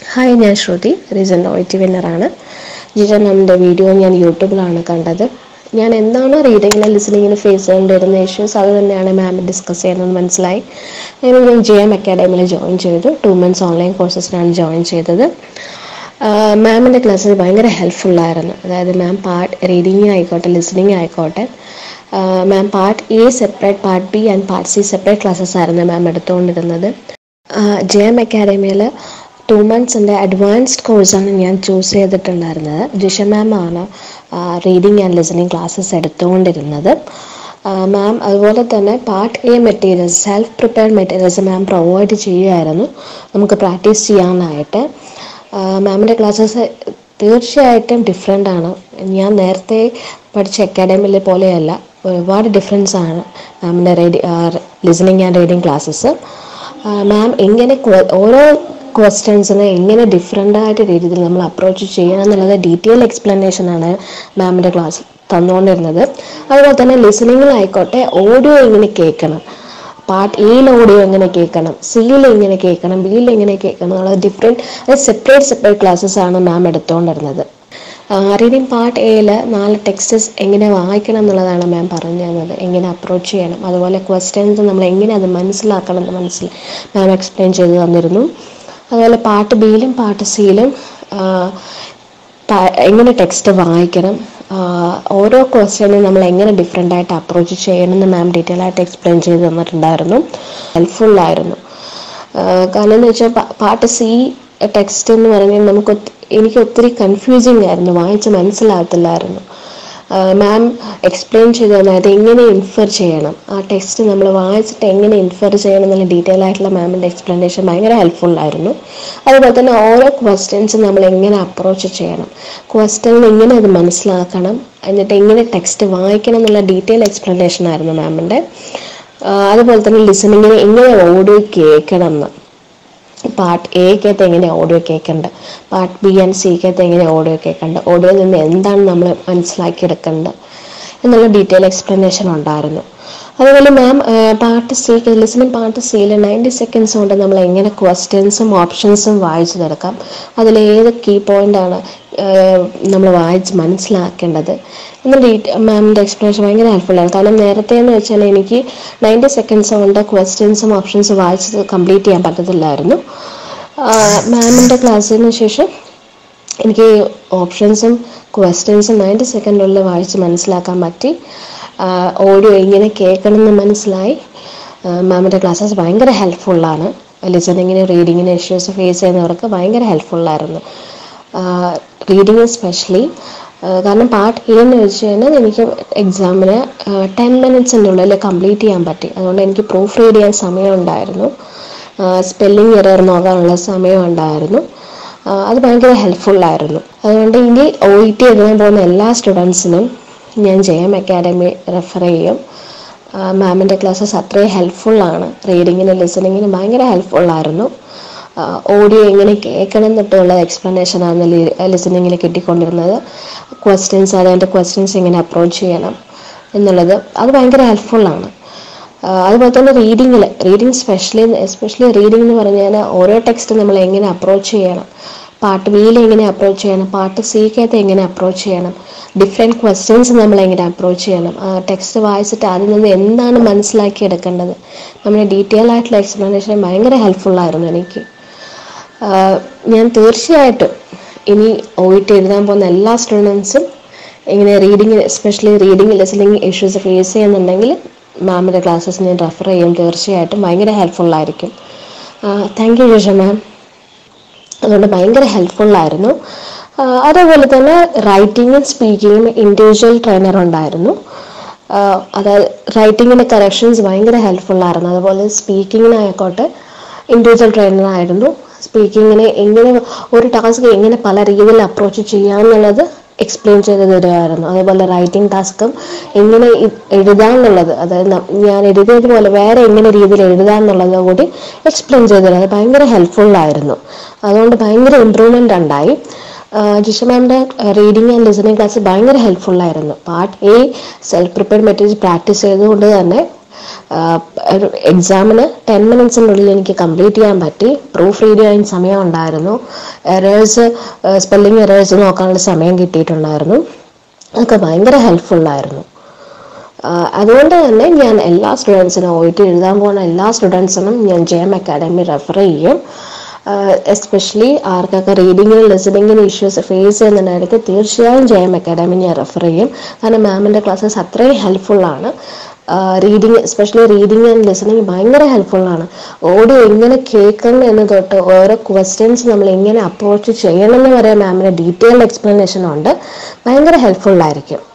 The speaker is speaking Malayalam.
ഹായ് ഞാൻ ശ്രുതി റീസൺ ഒ ടി വിന്നറാണ് ജിജ നമ്മുടെ വീഡിയോ ഞാൻ യൂട്യൂബിലാണ് കണ്ടത് ഞാൻ എന്താണ് റീഡിങ്ങിന് ലിസണിങ്ങിന് ഫേസ് ചെയ്തുകൊണ്ടിരുന്ന ഇഷ്യൂസ് അത് തന്നെയാണ് മാം ഡിസ്കസ് ചെയ്യുന്നത് മനസ്സിലായി അങ്ങനെ ഞാൻ ജി എം അക്കാഡമിയിൽ ജോയിൻ ചെയ്തു ടു മന്ത്സ് ഓൺലൈൻ കോഴ്സസിനാണ് ജോയിൻ ചെയ്തത് മാമിൻ്റെ ക്ലാസ്സിൽ ഭയങ്കര ഹെൽപ്ഫുള്ളായിരുന്നു അതായത് മാം പാർട്ട് റീഡിങ് ആയിക്കോട്ടെ ലിസണിങ് ആയിക്കോട്ടെ ma'am part A separate part B and part C separate classes ആയിരുന്നു മാം എടുത്തുകൊണ്ടിരുന്നത് ജെ എം അക്കാഡമിയിൽ ടു മന്ത്സിൻ്റെ അഡ്വാൻസ്ഡ് കോഴ്സാണ് ഞാൻ ചൂസ് ചെയ്തിട്ടുണ്ടായിരുന്നത് ജിഷ മാം ആണ് റീഡിങ് ആൻഡ് ലിസണിങ് ക്ലാസ്സസ് എടുത്തുകൊണ്ടിരുന്നത് മാം അതുപോലെ തന്നെ part A materials self prepared materials ma'am provide ചെയ്യുമായിരുന്നു നമുക്ക് പ്രാക്ടീസ് ചെയ്യാനായിട്ട് മാമിൻ്റെ ക്ലാസ്സസ് തീർച്ചയായിട്ടും ഡിഫറെൻ്റ് ആണ് ഞാൻ നേരത്തെ പഠിച്ച അക്കാഡമിയിലെ പോലെയല്ല ഒരുപാട് ഡിഫറൻസ് ആണ് മാമിൻ്റെ reading listening and reading classes ma'am എങ്ങനെ ഓരോ ക്വസ്റ്റ്യൻസിനെ എങ്ങനെ ഡിഫറെൻ്റ് ആയിട്ട് രീതിയിൽ നമ്മൾ അപ്രോച്ച് ചെയ്യണം എന്നുള്ളത് ഡീറ്റെയിൽ എക്സ്പ്ലനേഷൻ ആണ് മാമിൻ്റെ ക്ലാസ് തന്നുകൊണ്ടിരുന്നത് അതുപോലെ തന്നെ ലിസണിങ്ങിലായിക്കോട്ടെ ഓഡിയോ എങ്ങനെ കേൾക്കണം പാർട്ട് എയിൽ ഓഡിയോ എങ്ങനെ കേൾക്കണം സിയിൽ എങ്ങനെ കേൾക്കണം ബിയിൽ എങ്ങനെ കേൾക്കണം എന്നുള്ളത് ഡിഫറെൻറ്റ് അത് സെപ്പറേറ്റ് സെപ്പറേറ്റ് ക്ലാസ്സസ് ആണ് മാം എടുത്തുകൊണ്ടിരുന്നത് റീഡിങ് പാർട്ട് എയിൽ നാല് ടെക്സ്റ്റസ് എങ്ങനെ വായിക്കണം എന്നുള്ളതാണ് മാം പറഞ്ഞു തന്നത് എങ്ങനെ അപ്രോച്ച് ചെയ്യണം അതുപോലെ ക്വസ്റ്റ്യൻസ് നമ്മൾ എങ്ങനെ അത് മനസ്സിലാക്കണം എന്ന് മനസ്സിൽ മാം എക്സ്പ്ലെയിൻ ചെയ്ത് തന്നിരുന്നു അതുപോലെ പാർട്ട് ബിയിലും പാർട്ട് സിയിലും എങ്ങനെ ടെക്സ്റ്റ് വായിക്കണം ഓരോ ക്വസ്റ്റ്യനും നമ്മൾ എങ്ങനെ ഡിഫറെൻ്റ് ആയിട്ട് അപ്രോച്ച് ചെയ്യണം എന്ന് മാം ഡീറ്റെയിൽ ആയിട്ട് എക്സ്പ്ലെയിൻ ചെയ്ത് തന്നിട്ടുണ്ടായിരുന്നു ഹെൽപ്ഫുള്ളായിരുന്നു കാരണം എന്ന് വെച്ചാൽ പാർട്ട് സി ടെക്സ്റ്റ് എന്ന് പറഞ്ഞാൽ നമുക്ക് എനിക്ക് ഒത്തിരി കൺഫ്യൂസിങ് ആയിരുന്നു വായിച്ച് മനസ്സിലാകത്തില്ലായിരുന്നു മാം എക്സ്പ്ലെയിൻ ചെയ്തു തന്നെ അത് എങ്ങനെ ഇൻഫർ ചെയ്യണം ആ ടെക്സ്റ്റ് നമ്മൾ വായിച്ചിട്ട് എങ്ങനെ ഇൻഫർ ചെയ്യണം എന്നുള്ള ഡീറ്റെയിൽ ആയിട്ടുള്ള മാമിൻ്റെ എക്സ്പ്ലനേഷൻ ഭയങ്കര ഹെൽപ്ഫുള്ളായിരുന്നു അതുപോലെ തന്നെ ഓരോ ക്വസ്റ്റ്യൻസ് നമ്മൾ എങ്ങനെ അപ്രോച്ച് ചെയ്യണം ക്വസ്റ്റ്യൻ എങ്ങനെ അത് മനസ്സിലാക്കണം എന്നിട്ട് എങ്ങനെ ടെക്സ്റ്റ് വായിക്കണം എന്നുള്ള ഡീറ്റെയിൽ എക്സ്പ്ലനേഷൻ ആയിരുന്നു മാമിൻ്റെ അതുപോലെ തന്നെ ലിസണിങ്ങിന് എങ്ങനെ ഓഡിയോ കേൾക്കണം എന്ന് പാർട്ട് എക്കകത്ത് എങ്ങനെ ഓഡിയോ കേൾക്കേണ്ടത് പാർട്ട് ബി ആൻഡ് സിക്കകത്ത് എങ്ങനെ ഓഡിയോ കേൾക്കേണ്ടത് ഓഡിയോയിൽ നിന്ന് എന്താണ് നമ്മൾ മനസ്സിലാക്കിയെടുക്കേണ്ടത് എന്നുള്ള ഡീറ്റെയിൽ എക്സ്പ്ലനേഷൻ ഉണ്ടായിരുന്നു അതുപോലെ ma'am part C listening part സിയിൽ നയൻറ്റി സെക്കൻഡ്സ് കൊണ്ട് നമ്മൾ എങ്ങനെ ക്വസ്റ്റ്യൻസും ഓപ്ഷൻസും വായിച്ചു തീർക്കാം അതിലേത് കീ പോയിൻ്റാണ് നമ്മൾ വായിച്ച് മനസ്സിലാക്കേണ്ടത് എന്ന ഡീറ്റ മാമിൻ്റെ എക്സ്പ്ലനേഷൻ ഭയങ്കര ഹെൽപ്ഫുള്ളാണ് കാരണം നേരത്തെ എന്ന് വെച്ചാൽ എനിക്ക് നയൻറ്റി സെക്കൻഡ്സ് കൊണ്ട് ക്വസ്റ്റ്യൻസും ഓപ്ഷൻസും വായിച്ച് കംപ്ലീറ്റ് ചെയ്യാൻ പറ്റത്തില്ലായിരുന്നു മാമിൻ്റെ ക്ലാസ്സിന് ശേഷം എനിക്ക് ഓപ്ഷൻസും ക്വസ്റ്റ്യൻസും നയൻറ്റി സെക്കൻഡിനുള്ളിൽ വായിച്ച് മനസ്സിലാക്കാൻ പറ്റി ഓഡിയോ എങ്ങനെ കേൾക്കണമെന്ന് മനസ്സിലായി മാമിൻ്റെ ക്ലാസ്സസ് ഭയങ്കര ഹെൽപ്ഫുള്ളാണ് ലിസണിങ്ങിന് റീഡിങ്ങിന് ഇഷ്യൂസ് ഫേസ് ചെയ്യുന്നവർക്ക് ഭയങ്കര ഹെൽപ്ഫുള്ളായിരുന്നു റീഡിങ് എസ്പെഷ്യലി കാരണം പാർട്ട് എ എന്ന് വെച്ച് കഴിഞ്ഞാൽ എനിക്ക് എക്സാമിന് ടെൻ മിനിറ്റ്സിൻ്റെ ഉള്ളിൽ കംപ്ലീറ്റ് ചെയ്യാൻ പറ്റി അതുകൊണ്ട് എനിക്ക് പ്രൂഫ് റീഡ് ചെയ്യാൻ സമയമുണ്ടായിരുന്നു സ്പെല്ലിംഗ് എറർ നോക്കാനുള്ള സമയം ഉണ്ടായിരുന്നു അത് ഭയങ്കര ഹെൽപ്ഫുള്ളായിരുന്നു അതുകൊണ്ട് ഇനി ഒ ഇ ടി എഴുതാൻ പോകുന്ന എല്ലാ സ്റ്റുഡൻസിനും ഞാൻ ജെ എം അക്കാഡമി റെഫർ ചെയ്യും മാമിൻ്റെ ക്ലാസ്സസ് അത്രയും ഹെൽപ്ഫുള്ളാണ് റീഡിങ്ങിനും ലിസണിങ്ങിനും ഭയങ്കര ഹെൽപ്ഫുള്ളായിരുന്നു ഓഡിയോ എങ്ങനെ കേൾക്കണം എന്നിട്ടുള്ള എക്സ്പ്ലനേഷനാണ് ലിസണിങ്ങിൽ കിട്ടിക്കൊണ്ടിരുന്നത് ക്വസ്റ്റ്യൻസ് അതിൻ്റെ ക്വസ്റ്റ്യൻസ് എങ്ങനെ അപ്രോച്ച് ചെയ്യണം എന്നുള്ളത് അത് ഭയങ്കര ഹെൽപ്ഫുള്ളാണ് അതുപോലെ തന്നെ റീഡിങ്ങിൽ റീഡിങ് സ്പെഷ്യലി എസ്പെഷ്യലി റീഡിംഗ് എന്ന് പറഞ്ഞാൽ ഓരോ ടെക്സ്റ്റ് നമ്മൾ എങ്ങനെ അപ്രോച്ച് ചെയ്യണം പാർട്ട് ബിയിൽ എങ്ങനെ അപ്രോച്ച് ചെയ്യണം പാർട്ട് സിക്കകത്ത് എങ്ങനെ അപ്രോച്ച് ചെയ്യണം ഡിഫറെൻറ്റ് ക്വസ്റ്റ്യൻസ് നമ്മൾ എങ്ങനെ അപ്രോച്ച് ചെയ്യണം ആ ടെക്സ്റ്റ് വായിച്ചിട്ട് അതിൽ നിന്ന് എന്താണ് മനസ്സിലാക്കി എടുക്കേണ്ടത് നമ്മുടെ ഡീറ്റെയിൽ ആയിട്ടുള്ള എക്സ്പ്ലനേഷൻ ഭയങ്കര ഹെൽപ്ഫുള്ളായിരുന്നു എനിക്ക് ഞാൻ തീർച്ചയായിട്ടും ഇനി ഒ ഇ ടി എഴുതാൻ പോകുന്ന എല്ലാ സ്റ്റുഡൻസും ഇങ്ങനെ reading especially reading listening issues face ചെയ്യുന്നുണ്ടെങ്കിൽ മാമിൻ്റെ ക്ലാസ്സസ് ഞാൻ റെഫർ ചെയ്യും തീർച്ചയായിട്ടും ഭയങ്കര ഹെൽപ്ഫുള്ളായിരിക്കും താങ്ക് യു ജോഷ മാം അതുകൊണ്ട് ഭയങ്കര ഹെൽപ്ഫുള്ളായിരുന്നു അതേപോലെ തന്നെ റൈറ്റിങ്ങും സ്പീക്കിങ്ങും ഇൻഡിവിജ്വൽ ട്രെയിനർ ഉണ്ടായിരുന്നു അതായത് റൈറ്റിങ്ങിൻ്റെ കറക്ഷൻസ് ഭയങ്കര ഹെൽപ്ഫുള്ളായിരുന്നു അതുപോലെ സ്പീക്കിങ്ങിനായിക്കോട്ടെ ഇൻഡിവിജ്വൽ ട്രെയിനർ ആയിരുന്നു സ്പീക്കിങ്ങിനെ എങ്ങനെ ഒരു ടാസ്ക് എങ്ങനെ പല രീതിയിൽ അപ്രോച്ച് ചെയ്യാമെന്നുള്ളത് എക്സ്പ്ലെയിൻ ചെയ്ത് തരുമായിരുന്നു അതേപോലെ റൈറ്റിംഗ് ടാസ്കും എങ്ങനെ എഴുതാമെന്നുള്ളത് അതായത് ഞാൻ എഴുതിയതുപോലെ വേറെ എങ്ങനെ രീതിയിൽ എഴുതാമെന്നുള്ളത് കൂടി എക്സ്പ്ലെയിൻ ചെയ്ത് തരും അത് ഭയങ്കര ഹെൽപ്ഫുള്ളായിരുന്നു അതുകൊണ്ട് ഭയങ്കര ഇമ്പ്രൂവ്മെൻ്റ് ഉണ്ടായി ജിഷ മാമിൻ്റെ റീഡിങ് ആൻഡ് ലിസണിങ് ക്ലാസ് ഭയങ്കര ഹെൽപ്ഫുള്ളായിരുന്നു part A self prepared materials practice ചെയ്തുകൊണ്ട് തന്നെ ഒരു എക്സാമിന് ടെൻ മിനിറ്റ്സിനുള്ളിൽ എനിക്ക് കംപ്ലീറ്റ് ചെയ്യാൻ പറ്റി പ്രൂഫ് റീഡ് ചെയ്യാൻ സമയം ഉണ്ടായിരുന്നു എറേഴ്സ് സ്പെല്ലിംഗ് എറേഴ്സ് നോക്കാനുള്ള സമയം കിട്ടിയിട്ടുണ്ടായിരുന്നു അതൊക്കെ ഭയങ്കര ഹെൽപ്ഫുള്ളായിരുന്നു അതുകൊണ്ട് തന്നെ ഞാൻ എല്ലാ സ്റ്റുഡൻസിനും ഒ ടി എഴുതാൻ പോകുന്ന എല്ലാ സ്റ്റുഡൻസിനും ഞാൻ ജെ എം അക്കാഡമി റെഫർ ചെയ്യും എസ്പെഷ്യലി ആർക്കൊക്കെ റീഡിങ്ങിനും ലിസണിങ്ങിനും ഇഷ്യൂസ് ഫേസ് ചെയ്യുന്നുണ്ടായിരിക്കും തീർച്ചയായും ജെ എം അക്കാഡമി ഞാൻ റെഫർ ചെയ്യും കാരണം മാമിൻ്റെ ക്ലാസ്സസ് അത്രയും ഹെൽപ്ഫുള്ളാണ് reading especially reading and listening ഭയങ്കര ഹെൽപ്ഫുള്ളാണ് ഓഡിയോ എങ്ങനെ കേൾക്കണം എന്ന് തൊട്ട് ഓരോ ക്വസ്റ്റ്യൻസ് നമ്മൾ എങ്ങനെ അപ്രോച്ച് ചെയ്യണം എന്ന് വരെ മാമിന് ഡീറ്റെയിൽഡ് എക്സ്പ്ലനേഷൻ ഉണ്ട് ഭയങ്കര ഹെൽപ്ഫുള്ളായിരിക്കും